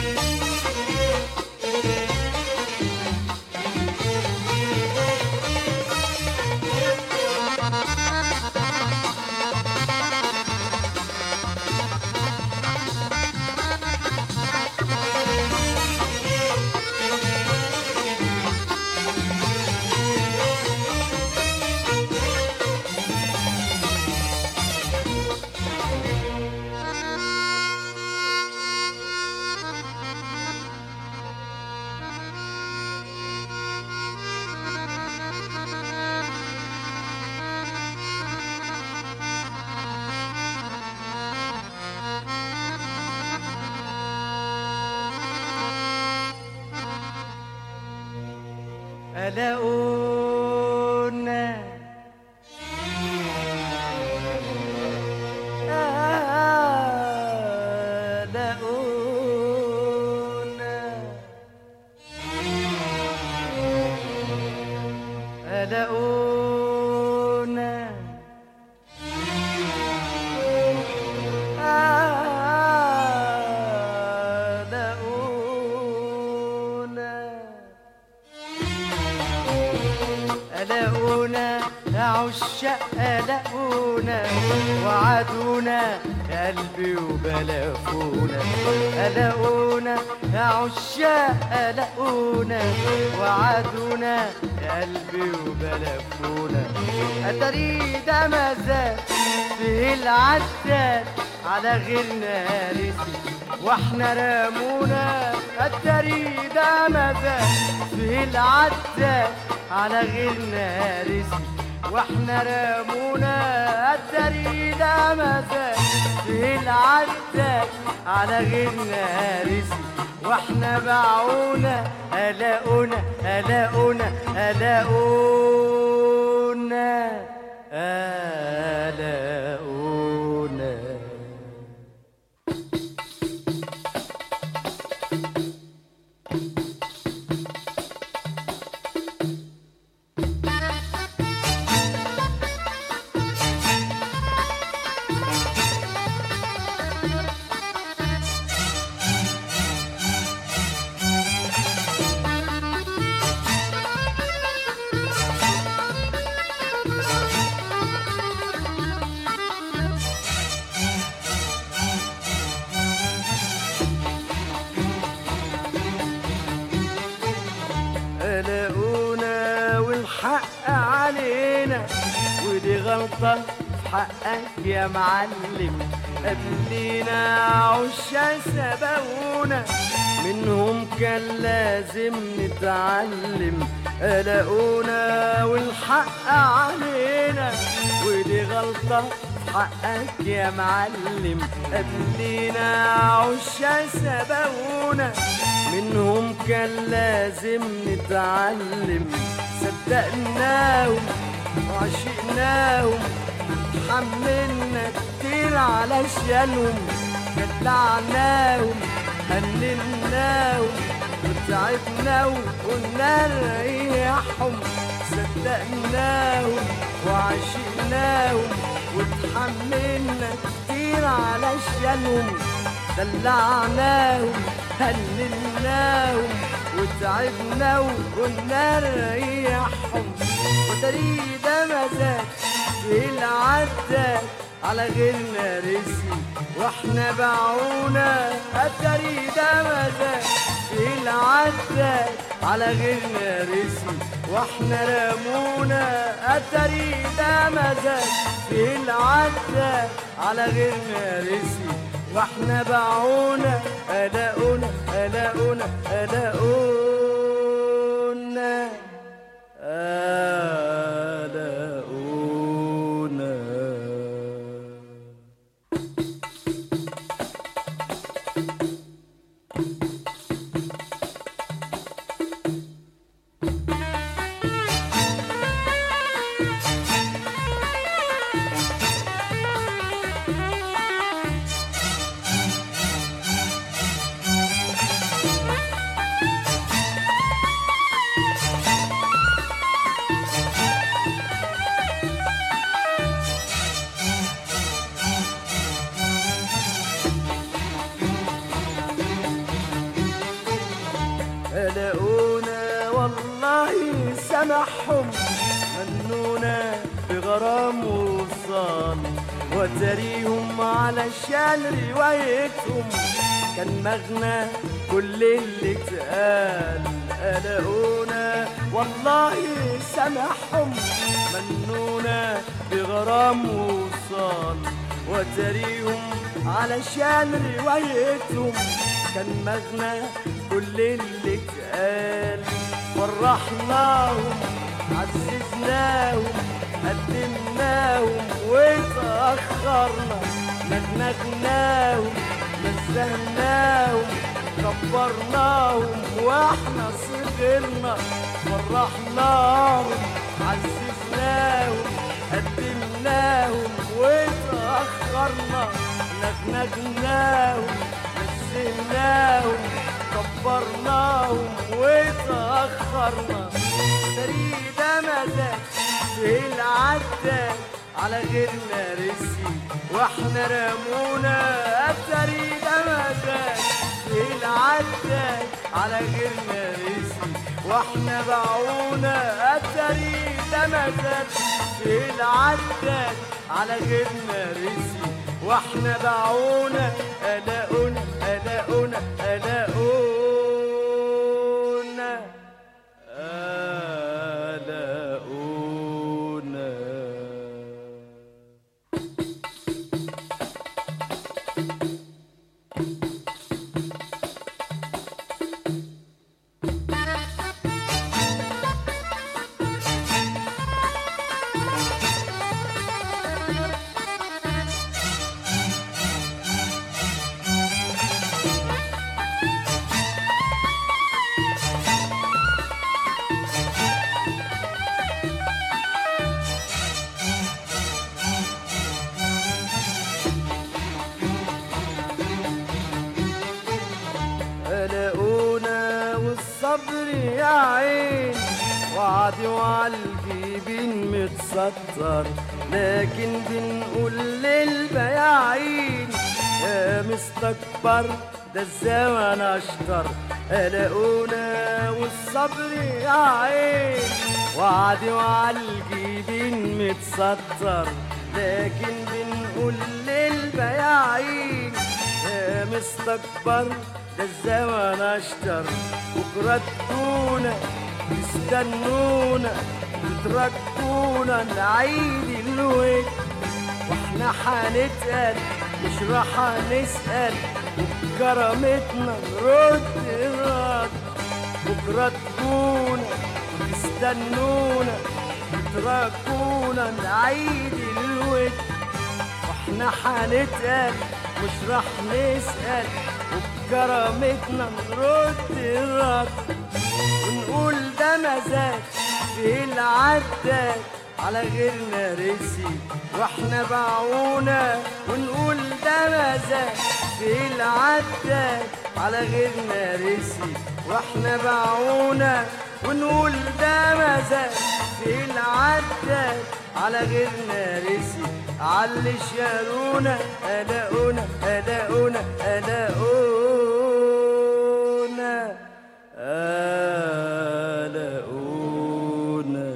قلقونا قلقونا قلقونا قلقونا قلقونا يا عشاق قلقونا وعدونا يا قلبي وبلفونا قلقونا يا عشاق قلقونا وعدونا يا قلبي وبلفونا أتري ده مازال فيه العداد على غيرنا رزق واحنا رامونا التري ده مازال فيه العداد على غيرنا رزق واحنا رامونا التري ده مازال فيه العداد على غيرنا رزق واحنا باعونا قلقونا قلقونا قلقونا قلقونا قلقونا والحق علينا ودي غلطة في حقك يا معلم قبلينا عشا سبقونا منهم كان لازم نتعلم قلقونا والحق علينا ودي غلطة في حقك يا معلم قبلينا عشا سبقونا منهم كان لازم نتعلم صدقناهم وعشقناهم حملنا كتير علشانهم دلعناهم هنناهم وتعبنا وقلنا نريحهم صدقناهم وعشقناهم وتحملنا كتير علشانهم دلعناهم هللناهم وتعبنا وقلنا نريحهم وتريد مزاج في العداد على غيرنا رزق واحنا باعونا التريد مزاج في العداد على غيرنا رزق واحنا رمونا التريد مزاج في العداد على غيرنا رزق واحنا باعونا قلقونا قلقونا قلقونا قلقونا قلقونا والله سامحهم منونا بغرام وصال وتريهم علشان روايتهم كان مغنى كل اللي اتقال قلقونا والله سامحهم منونا بغرام وصال وتريهم علشان روايتهم كان مغنى كل اللي اتقال فرحناهم عززناهم قدمناهم وتأخرنا نغنغناهم نزهناهم كبرناهم واحنا صغرنا فرحناهم عززناهم قدمناهم وتأخرنا نغنغناهم نزهناهم كبرناهم وتأخرنا فريدة مدى في العداد على غيرنا رسي واحنا رمونا فريدة مدى في العداد على غيرنا رسي واحنا باعونا فريدة مدى في العداد على غيرنا رسي واحنا باعونا قلقونا قلقونا قلقونا قلقونا قلقونا والصبر يا عين وعدي وعالجيبين متستر لكن بنقول للبياعين يا مستكبر ده الزمن اشطر قلقونا والصبر يا عين وعدي وعالجيبين متستر لكن بنقول للبياعين يا مستكبر ده الزمن اشطر بكرة تكونا يستنونا يتركونا نعيد الود واحنا حنتقل مش راح نسأل وبكرامتنا نرد الرد بكرة تكونا يستنونا يتركونا نعيد الود واحنا حنتقل مش راح نسأل وبكرامتنا نرد الرد ونقول ده مزاج في العداد على غيرنا رسي واحنا باعونا ونقول ده مزاج في العداد على غيرنا رسي واحنا باعونا ونقول ده مزاج في العداد على غيرنا رسي علي شارونا قلقونا قلقونا قلقونا قلقونا